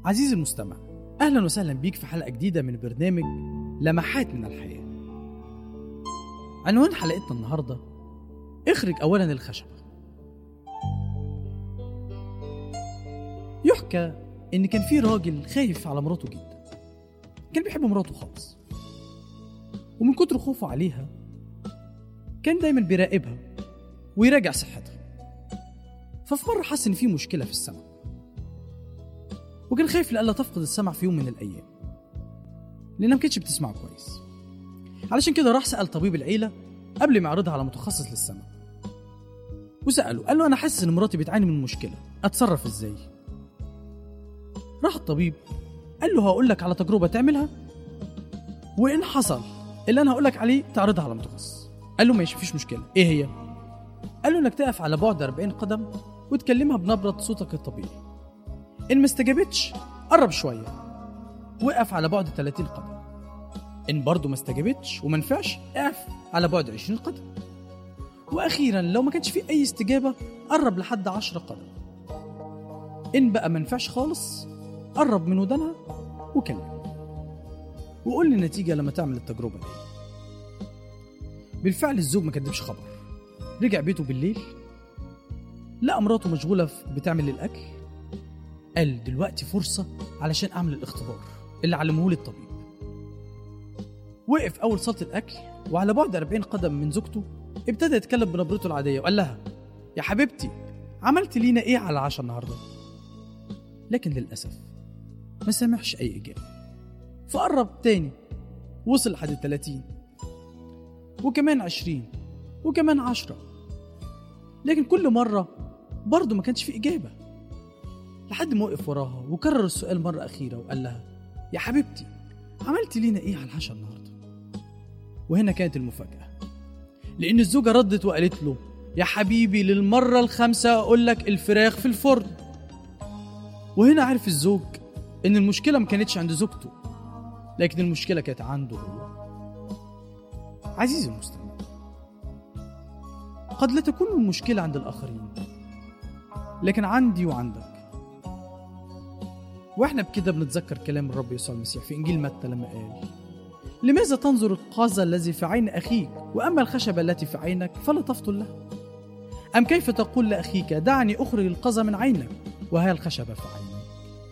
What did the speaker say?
عزيزي المستمع أهلا وسهلا بيك في حلقة جديدة من برنامج لمحات من الحياة عنوان حلقتنا النهاردة اخرج أولا الخشبة يحكى إن كان في راجل خايف على مراته جدا كان بيحب مراته خالص ومن كتر خوفه عليها كان دايما بيراقبها ويراجع صحتها ففي مرة حس إن في مشكلة في السمع وكان خايف لألا تفقد السمع في يوم من الأيام لأنها ما كانتش بتسمع كويس علشان كده راح سأل طبيب العيلة قبل ما يعرضها على متخصص للسمع وسأله قال له أنا حاسس إن مراتي بتعاني من مشكلة أتصرف إزاي راح الطبيب قال له هقول لك على تجربة تعملها وإن حصل اللي أنا هقول لك عليه تعرضها على متخصص قال له ماشي مفيش مشكلة إيه هي قال له إنك تقف على بعد 40 قدم وتكلمها بنبرة صوتك الطبيعي إن ما استجابتش قرب شوية وقف على بعد 30 قدم إن برضه ما استجابتش وما نفعش اقف على بعد 20 قدم وأخيرا لو ما كانش في أي استجابة قرب لحد 10 قدم إن بقى ما نفعش خالص قرب من ودانها وكلم وقول لي النتيجة لما تعمل التجربة دي بالفعل الزوج ما كدبش خبر رجع بيته بالليل لقى مراته مشغولة في- بتعمل الأكل قال دلوقتي فرصة علشان أعمل الاختبار اللي علمه لي الطبيب وقف أول صالة الأكل وعلى بعد 40 قدم من زوجته ابتدى يتكلم بنبرته العادية وقال لها يا حبيبتي عملت لينا إيه على العشاء النهاردة؟ لكن للأسف ما سمعش أي إجابة فقرب تاني وصل لحد 30 وكمان 20 وكمان 10 لكن كل مرة برضه ما كانش في إجابة لحد ما وقف وراها وكرر السؤال مرة أخيرة وقال لها يا حبيبتي عملت لينا إيه على العشاء النهاردة؟ وهنا كانت المفاجأة لأن الزوجة ردت وقالت له يا حبيبي للمرة الخامسة أقول لك الفراخ في الفرن وهنا عرف الزوج إن المشكلة ما كانتش عند زوجته لكن المشكلة كانت عنده هو عزيزي المستمع قد لا تكون المشكلة عند الآخرين لكن عندي وعندك واحنا بكده بنتذكر كلام الرب يسوع المسيح في انجيل متى لما قال لماذا تنظر القاز الذي في عين اخيك واما الخشبه التي في عينك فلا تفطن لها ام كيف تقول لاخيك دعني اخرج القاز من عينك وها الخشبه في عينك